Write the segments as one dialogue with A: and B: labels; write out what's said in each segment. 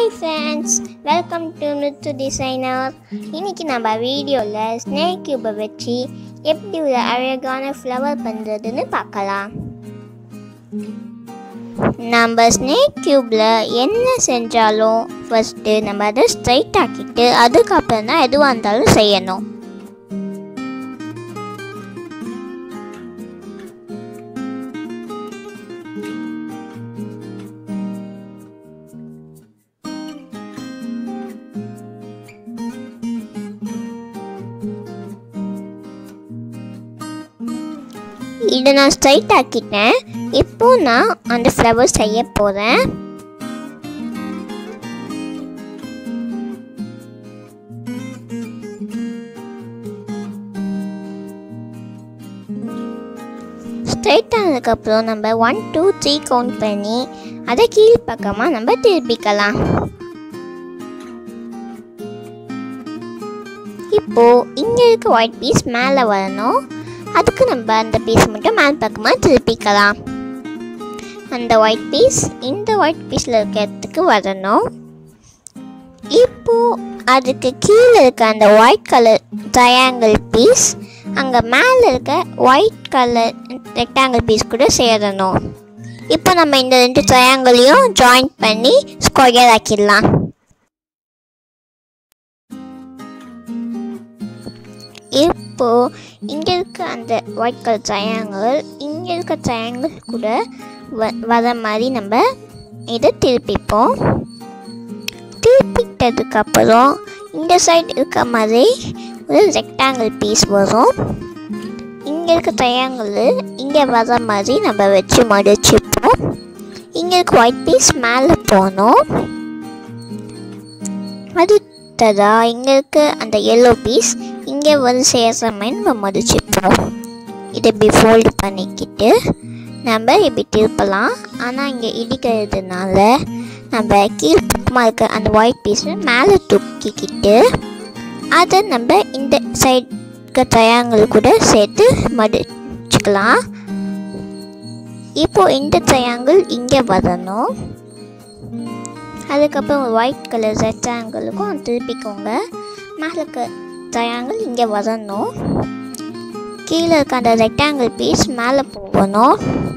A: hi friends welcome to Muthu designer இன்னைக்கு நம்ம வீடியோவில் ஸ்னேக் கியூபை வச்சு எப்படி ஒரு அழகான ஃப்ளவர் பண்ணுறதுன்னு பார்க்கலாம் நம்ம ஸ்னேக் கியூப்பில் என்ன செஞ்சாலும் ஃபஸ்ட்டு நம்ம அதை ஸ்ட்ரைட் ஆக்கிட்டு அதுக்கப்புறம் தான் எதுவாக இருந்தாலும் செய்யணும் இதை நான் ஸ்ட்ரைட் ஆக்கிட்டேன் இப்போ நான் அந்த ஃப்ளவர் செய்ய போகிறேன் ஸ்ட்ரைட் ஆனதுக்கப்புறம் நம்ம ஒன் டூ த்ரீ கவுண்ட் பண்ணி அதை கீழ் பக்கமாக நம்ம திருப்பிக்கலாம் இப்போ இங்கே இருக்க ஒயிட் பீஸ் மேலே வரணும் அதுக்கு நம்ம அந்த பீஸ் மட்டும் மேல் பக்கமாக திருப்பிக்கலாம் அந்த ஒயிட் பீஸ் இந்த ஒயிட் பீஸில் இருக்கிறதுக்கு வரணும் இப்போ அதுக்கு கீழே இருக்க அந்த ஒயிட் கலர் ட்ரையாங்கிள் பீஸ் அங்கே மேலே இருக்க ஒயிட் கலர் ரெக்டாங்கிள் பீஸ் கூட சேரணும் இப்போ நம்ம இந்த ரெண்டு ட்ரையாங்கிளையும் ஜாயின் பண்ணி ஸ்கொயர் ஆக்கிடலாம் இப்போ இங்கே இருக்க அந்த ஒயிட் கலர் ட்ரையாங்கிள் இங்கே இருக்க ட்ரையாங்கிள் கூட வ வர மாதிரி நம்ம இதை திருப்பிப்போம் திருப்பிட்டதுக்கப்புறம் இந்த சைடு இருக்க மாதிரி ஒரு ரெக்டாங்கிள் பீஸ் வரும் இங்கே இருக்க ட்ரையாங்கிள் இங்கே வர மாதிரி நம்ம வச்சு மடிச்சுப்போம் இங்கே இருக்க ஒயிட் பீஸ் மேலே போகணும் அடுத்ததா இங்கே இருக்க அந்த எல்லோ பீஸ் இங்கே வந்து சேர்ற மாதிரி நம்ம மடிச்சுப்போம் இதை இப்படி ஃபோல்டு பண்ணிக்கிட்டு நம்ம இப்படி திருப்பலாம் ஆனால் இங்கே இடிக்கிறதுனால நம்ம கீழ் பக்கமாக இருக்க அந்த ஒயிட் பீஸை மேலே தூக்கிக்கிட்டு அதை நம்ம இந்த சைடு ட்ரையாங்கிள் கூட சேர்த்து மடிச்சுக்கலாம் இப்போது இந்த ட்ரையாங்கிள் இங்கே வரணும் அதுக்கப்புறம் ஒயிட் கலர் ரெக்டாங்கிளுக்கும் திருப்பிக்கோங்க மேலே இருக்க ட்ரையாங்கிள் இங்கே வரணும் கீழே இருக்க அந்த ரெக்டாங்கிள் பீஸ் மேலே போகணும்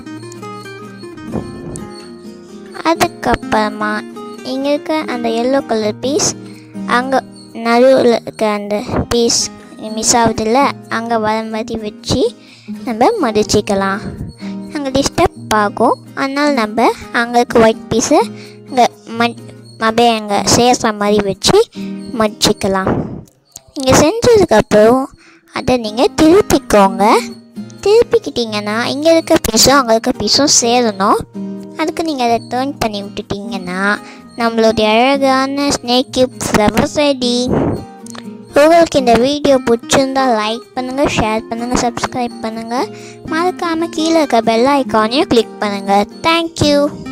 A: அதுக்கப்புறமா இங்கே இருக்க அந்த எல்லோ கலர் பீஸ் அங்கே நடுவில் இருக்க அந்த பீஸ் மிஸ் ஆகுதுல்ல அங்கே வர மாதிரி வச்சு நம்ம மடிச்சிக்கலாம் அங்கே டிஸ்டர்ப் ஆகும் அதனால் நம்ம அங்கே இருக்க ஒயிட் பீஸை அங்கே மட் அப்படியே அங்கே சேர்ற மாதிரி வச்சு மடிச்சிக்கலாம் இங்கே செஞ்சதுக்கப்புறம் அதை நீங்கள் திருப்பிக்கோங்க திருப்பிக்கிட்டிங்கன்னா இங்கே இருக்க பீஸும் அங்கே இருக்க பீஸும் சேரணும் அதுக்கு நீங்கள் அதை டேர்ன் பண்ணி விட்டுட்டிங்கன்னா நம்மளுடைய அழகான ஸ்னேக் கியூப் ஃப்ளவர் ரெடி உங்களுக்கு இந்த வீடியோ பிடிச்சிருந்தா லைக் பண்ணுங்கள் ஷேர் பண்ணுங்கள் சப்ஸ்கிரைப் பண்ணுங்கள் மறக்காமல் கீழே இருக்க பெல் ஐக்கானையும் கிளிக் பண்ணுங்கள் தேங்க்யூ